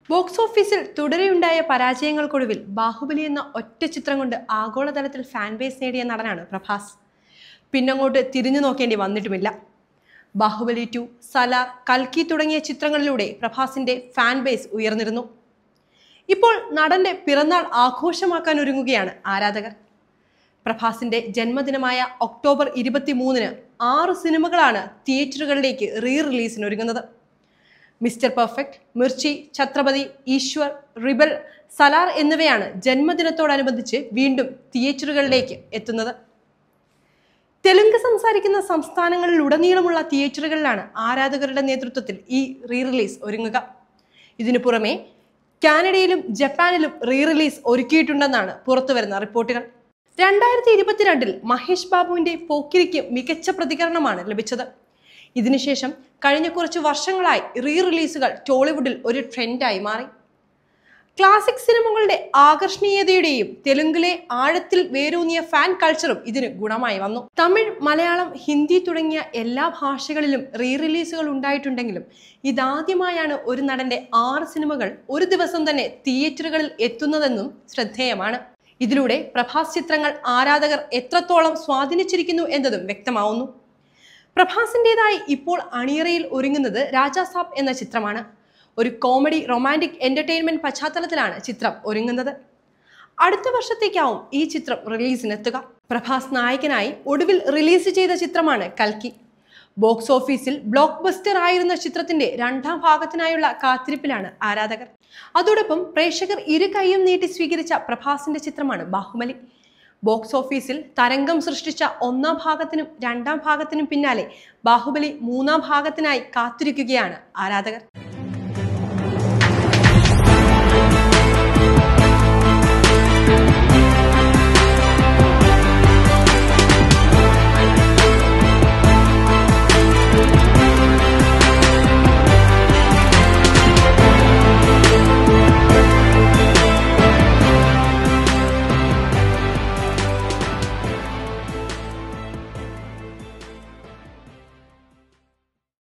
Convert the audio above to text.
box ഓഫീസിൽ തുടരെയുണ്ടായ പരാജയങ്ങൾക്കൊടുവിൽ ബാഹുബലി എന്ന ഒറ്റ ചിത്രം കൊണ്ട് ആഗോളതലത്തിൽ ഫാൻ ബേസ് നേടിയ നടനാണ് പ്രഭാസ് പിന്നങ്ങോട്ട് തിരിഞ്ഞു നോക്കേണ്ടി വന്നിട്ടുമില്ല ബാഹുബലി ടു സലാർ കൽക്കി തുടങ്ങിയ ചിത്രങ്ങളിലൂടെ പ്രഭാസിന്റെ ഫാൻ ബേസ് ഉയർന്നിരുന്നു ഇപ്പോൾ നടന്റെ പിറന്നാൾ ആഘോഷമാക്കാൻ ഒരുങ്ങുകയാണ് ആരാധകർ പ്രഭാസിന്റെ ജന്മദിനമായ ഒക്ടോബർ ഇരുപത്തി മൂന്നിന് ആറ് സിനിമകളാണ് തിയേറ്ററുകളിലേക്ക് റീ റിലീസിന് ഒരുങ്ങുന്നത് Mr Perfect Mirchi Chhatrapati Eeshwar Rebel Salaar എന്നിവയാണ് ജന്മദിനത്തോടനുബന്ധിച്ച് വീണ്ടും തിയേറ്ററുകളിലേക്ക് എത്തുന്നത് തെലുങ്ക് സംസാരിക്കുന്ന സംസ്ഥാനങ്ങളിലുടനീളമുള്ള തിയേറ്ററുകളിലാണ് ആരാധകരുടെ നേതൃത്വത്തിൽ ഈ റീ റിലീസ് ഒരുങ്ങുക ഇതിനു പുറമെ കാനഡയിലും ജപ്പാനിലും റീ റിലീസ് ഒരുക്കിയിട്ടുണ്ടെന്നാണ് പുറത്തുവരുന്ന റിപ്പോർട്ടുകൾ രണ്ടായിരത്തി ഇരുപത്തിരണ്ടിൽ മഹേഷ് ബാബുവിന്റെ പോക്കിരിക്ക് മികച്ച പ്രതികരണമാണ് ലഭിച്ചത് ഇതിനുശേഷം കഴിഞ്ഞ കുറച്ച് വർഷങ്ങളായി റീ റിലീസുകൾ ടോളിവുഡിൽ ഒരു ട്രെൻഡായി മാറി ക്ലാസിക് സിനിമകളുടെ ആകർഷണീയതയുടെയും തെലുങ്കിലെ ആഴത്തിൽ വേരൂന്നിയ ഫാൻ കൾച്ചറും ഇതിന് ഗുണമായി വന്നു തമിഴ് മലയാളം ഹിന്ദി തുടങ്ങിയ എല്ലാ ഭാഷകളിലും റീ റിലീസുകൾ ഉണ്ടായിട്ടുണ്ടെങ്കിലും ഇതാദ്യമായാണ് ഒരു നടന്റെ ആറ് സിനിമകൾ ഒരു ദിവസം തന്നെ തിയേറ്ററുകളിൽ എത്തുന്നതെന്നും ശ്രദ്ധേയമാണ് ഇതിലൂടെ പ്രഭാസ് ചിത്രങ്ങൾ ആരാധകർ എത്രത്തോളം സ്വാധീനിച്ചിരിക്കുന്നു എന്നതും വ്യക്തമാവുന്നു പ്രഭാസിൻ്റെതായി ഇപ്പോൾ അണിയറയിൽ ഒരുങ്ങുന്നത് രാജാ സാബ് എന്ന ചിത്രമാണ് ഒരു കോമഡി റൊമാൻറ്റിക് എന്റർടൈൻമെന്റ് പശ്ചാത്തലത്തിലാണ് ചിത്രം ഒരുങ്ങുന്നത് അടുത്ത വർഷത്തേക്കാവും ഈ ചിത്രം റിലീസിനെത്തുക പ്രഭാസ് നായകനായി ഒടുവിൽ റിലീസ് ചെയ്ത ചിത്രമാണ് കൽക്കി ബോക്സ് ഓഫീസിൽ ബ്ലോക്ക് ബസ്റ്റർ ആയിരുന്ന ചിത്രത്തിന്റെ രണ്ടാം ഭാഗത്തിനായുള്ള കാത്തിരിപ്പിലാണ് ആരാധകർ അതോടൊപ്പം പ്രേക്ഷകർ ഇരു കൈയും നീട്ടി സ്വീകരിച്ച പ്രഭാസിന്റെ ചിത്രമാണ് ബാഹുബലി ബോക്സ് ഓഫീസിൽ തരംഗം സൃഷ്ടിച്ച ഒന്നാം ഭാഗത്തിനും രണ്ടാം ഭാഗത്തിനും പിന്നാലെ ബാഹുബലി മൂന്നാം ഭാഗത്തിനായി കാത്തിരിക്കുകയാണ് ആരാധകർ